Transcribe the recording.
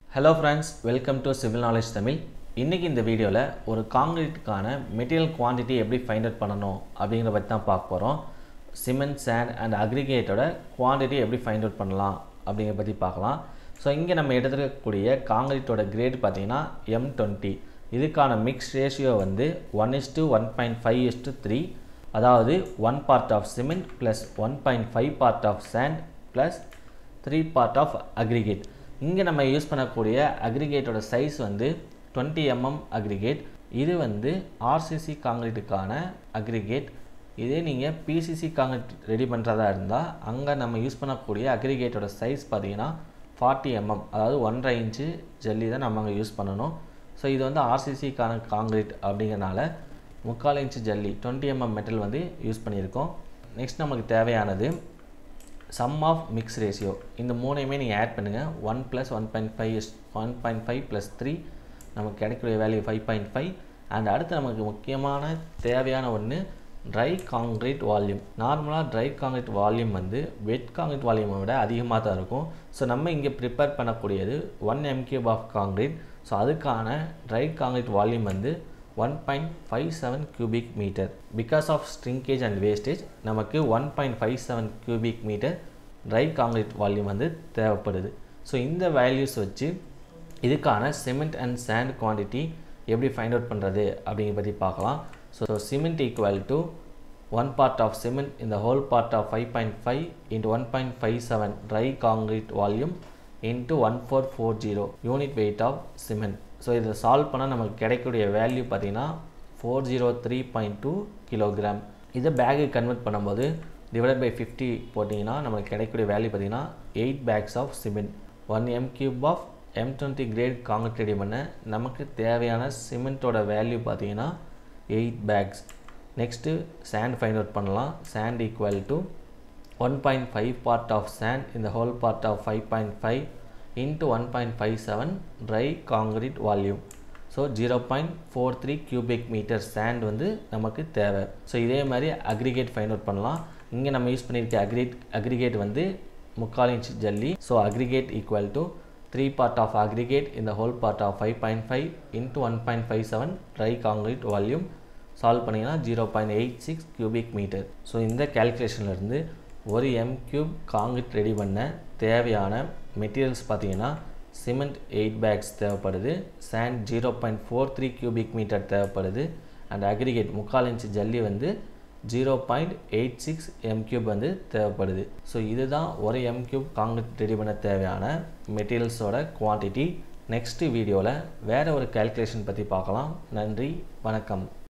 hello friends welcome to civil knowledge Tamil இன்றைக்கி இந்த வீடியோவில் ஒரு காங்கிரீட்டுக்கான மெட்டீரியல் குவான்டிட்டி எப்படி ஃபைண்ட் அவுட் பண்ணணும் அப்படிங்கிற பற்றி தான் பார்க்க போகிறோம் சிமெண்ட் சேண்ட் அண்ட் அக்ரிகேட்டோட குவான்டிட்டி எப்படி ஃபைண்ட் அவுட் பண்ணலாம் அப்படிங்கிற பற்றி பார்க்கலாம் ஸோ இங்கே நம்ம எடுத்துக்கக்கூடிய காங்கிரீட்டோட கிரேட் பார்த்தீங்கன்னா எம் டுவெண்ட்டி இதுக்கான மிக்ஸ் ரேஷியோ வந்து one is to one point five is to three அதாவது one part of cement plus one point five part of sand plus three part of aggregate இங்கே நம்ம யூஸ் பண்ணக்கூடிய அக்ரிகேட்டோட size வந்து twenty MM aggregate இது வந்து RCC காங்கிரீட்டுக்கான aggregate இதே நீங்கள் பிசிசி காங்கிரீட் ரெடி பண்ணுறதா இருந்தால் அங்கே நம்ம யூஸ் பண்ணக்கூடிய அக்ரிகேட்டோட சைஸ் பார்த்தீங்கன்னா ஃபார்ட்டி எம்எம் அதாவது ஒன்றரை இன்ச்சு ஜல்லி தான் நம்ம அங்கே யூஸ் பண்ணணும் ஸோ இது வந்து ஆர்சிசிக்கான காங்கிரீட் அப்படிங்கிறனால முக்கால் இன்ச்சு ஜல்லி டுவெண்ட்டி எம்எம் மெட்டல் வந்து யூஸ் பண்ணியிருக்கோம் நெக்ஸ்ட் நமக்கு தேவையானது சம் ஆஃப் மிக்ஸ் ரேஷியோ இந்த மூணையுமே நீங்கள் ஆட் பண்ணுங்கள் one plus one point five one point five plus three நமக்கு கிடைக்கக்கூடிய value five point five and அடுத்து நமக்கு முக்கியமான தேவையான ஒன்று ட்ரை காங்கிரீட் வால்யூம் நார்மலாக ட்ரை காங்கிரீட் வால்யூம் வந்து வெட் காங்கிரீட் வால்யூமை விட அதிகமாக தான் இருக்கும் ஸோ நம்ம இங்கே ப்ரிப்பேர் பண்ணக்கூடியது one m cube of concrete so அதுக்கான ட்ரை காங்கிரீட் வால்யூம் வந்து one point five seven cubic metre because of shrinkage and wastage நமக்கு one point five seven cubic metre dry concrete volume வந்து தேவைப்படுது ஸோ இந்த values வச்சு இதுக்கான cement and sand quantity எப்படி find out பண்ணுறது அப்படிங்கிற பற்றி பார்க்கலாம் so cement equal to one part of cement இந்த whole part of five point five into one point five seven dry concrete volume into one four four zero unit weight of cement so இதை solve பண்ணால் நமக்கு கிடைக்கக்கூடிய value பார்த்தீங்கன்னா four zero three point two kilogram இதை பேக்கு convert பண்ணும்போது divide by fifty போட்டிங்கன்னா நமக்கு கிடைக்கக்கூடிய வேல்யூ பார்த்தீங்கன்னா eight bags of cement one M cube of M twenty grade concrete ready பண்ண நமக்கு தேவையான சிமெண்ட்டோட வேல்யூ பார்த்தீங்கன்னா eight bags next sand find out பண்ணலாம் sand equal to one point five part of sand இந்த whole part of five point five into one point five seven dry concrete volume so zero point four three cubic metre sand வந்து நமக்கு தேவை so இதே மாதிரி aggregate find out பண்ணலாம் இங்கே நம்ம use பண்ணியிருக்க அக்ரிகேட் அக்ரிகேட் வந்து முக்கால் இன்ச் ஜல்லி so aggregate equal to three part of aggregate இந்த whole part of five point five into one point five seven dry concrete volume solve பண்ணிங்கன்னா zero point eight six cubic metre so இந்த கேல்குலேஷன்லேருந்து ஒரு M cube concrete ready பண்ண தேவையான materials பார்த்தீங்கன்னா cement eight bags தேவைப்படுது sand zero point four three cubic metre தேவைப்படுது and aggregate முக்கால் இன்ச்சு ஜல்லி வந்து zero point eight six M cube வந்து தேவைப்படுது ஸோ இதுதான் ஒரு எம் கியூப் காங்கிரீட் ரெடி பண்ண தேவையான மெட்டீரியல்ஸோட குவான்டிட்டி நெக்ஸ்ட் வீடியோவில் வேறு ஒரு கேல்குலேஷன் பற்றி பார்க்கலாம் நன்றி வணக்கம்